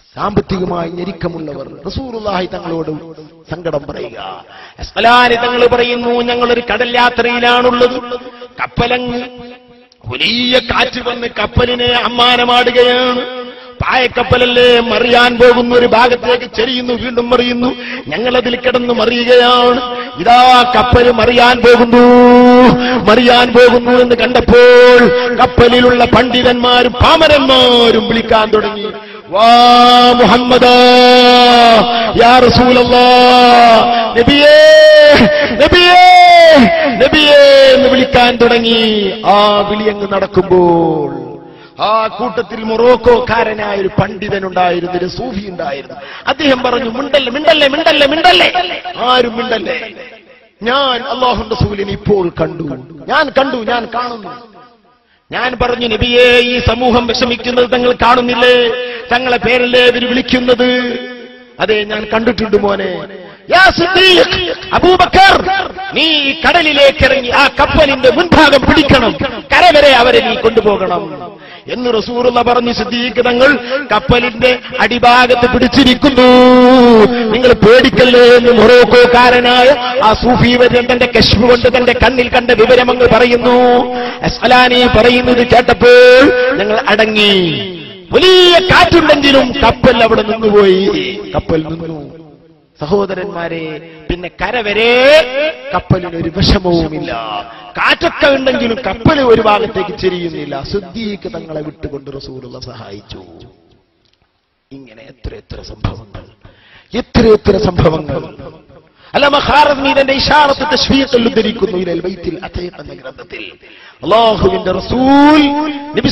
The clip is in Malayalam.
സാമ്പത്തികമായി ഞെരുക്കമുള്ളവർ റസൂലുള്ളാഹി തങ്ങളോട് സങ്കടം പറയുക അസ്കലാനി തങ്ങൾ പറയുന്നു ഞങ്ങളൊരു കടൽ യാത്രയിലാണുള്ളത് കപ്പലങ്ങ് വലിയ കാറ്റ് വന്ന് കപ്പലിനെ അമ്മാനമാടുകയാണ് പായക്കപ്പലല്ലേ മറിയാൻ പോകുന്ന ഒരു ഭാഗത്തേക്ക് ചെരിയുന്നു വീണ്ടും മറിയുന്നു ഞങ്ങളതിൽ കിടന്ന് മറിയുകയാണ് ഇതാ കപ്പല് മറിയാൻ പോകുന്നു മറിയാൻ പോകുന്നു എന്ന് കണ്ടപ്പോൾ കപ്പലിലുള്ള പണ്ഡിതന്മാരും പാമരന്മാരും വിളിക്കാൻ തുടങ്ങി വാ മുഹമ്മദ് യാ റസൂലല്ലാ നബിയേ നബിയേ നബിയേ എന്ന് വിളിക്കാൻ തുടങ്ങി ആ വിളി അങ്ങ് നടക്കുമ്പോൾ ആ കൂട്ടത്തിൽ മൊറോക്കോക്കാരനായ ഒരു പണ്ഡിതനുണ്ടായിരുന്നു ഒരു സൂഫി ഉണ്ടായിരുന്നു അദ്ദേഹം പറഞ്ഞു മിണ്ടല്ലേ മിണ്ടല്ലേ മിണ്ടല്ലേ മിണ്ടല്ലേ ആരും മിണ്ടല്ലേ ഞാൻ അള്ളാഹു റസൂലിനെ ഇപ്പോൾ കണ്ടു ഞാൻ കണ്ടു ഞാൻ കാണുന്നു ഞാൻ പറഞ്ഞു നബിയെ ഈ സമൂഹം വിഷമിക്കുന്നത് തങ്ങൾ കാണുന്നില്ലേ തങ്ങളെ പേരല്ലേ ഇവർ വിളിക്കുന്നത് അതെ ഞാൻ കണ്ടിട്ടുണ്ട് മോനെ യാ സിദ്ദീഖ്, അബൂബക്കർ നീ ഈ കടലിലേക്ക് ഇറങ്ങി ആ കപ്പലിന്റെ മുൻഭാഗം പിടിക്കണം കര വരെ അവരെ നീ കൊണ്ടുപോകണം എന്ന് റസൂറുള്ള പറഞ്ഞു സിദ്ദീഖ് തങ്ങൾ കപ്പലിന്റെ അടിഭാഗത്ത് പിടിച്ചിരിക്കുന്നു നിങ്ങൾ പേടിക്കല്ലേ എന്ന് മൊറോക്കോക്കാരനായ ആ സൂഫി വര്യൻ തന്റെ കശ്മ കൊണ്ട് തന്റെ കണ്ണിൽ കണ്ട വിവരമങ്ങൾ പറയുന്നു അസ്അലാനി പറയുന്നത് കേട്ടപ്പോൾ ഞങ്ങൾ അടങ്ങി വലിയ കാറ്റുണ്ടെങ്കിലും കപ്പൽ അവിടെ നിന്നുപോയി കപ്പൽ നിന്നു സഹോദരന്മാരെ പിന്നെ കര വരെ കപ്പലിന് ഒരു വിഷമവുമില്ല കാറ്റൊക്കെ ഉണ്ടെങ്കിലും കപ്പൽ ഒരു ഭാഗത്തേക്ക് ചെരിയുന്നില്ല സുദ്ദീഖ് തങ്ങളെ വിട്ടുകൊണ്ട് റസൂലുള്ള സഹായിച്ചു ഇങ്ങനെ എത്ര എത്ര സംഭവങ്ങൾ എത്ര എത്ര സംഭവങ്ങൾ അല്ല മഹാറമീതന്റെ ഇഷാറത്ത് തശ്വീഖിൽ ഉദ്ധരിക്കുന്നു ഇലൽ ബൈത്തിൽ അതീഖ് എന്ന ഗ്രന്ഥത്തിൽ അള്ളാഹുവിന്റെ റസൂൽ നബി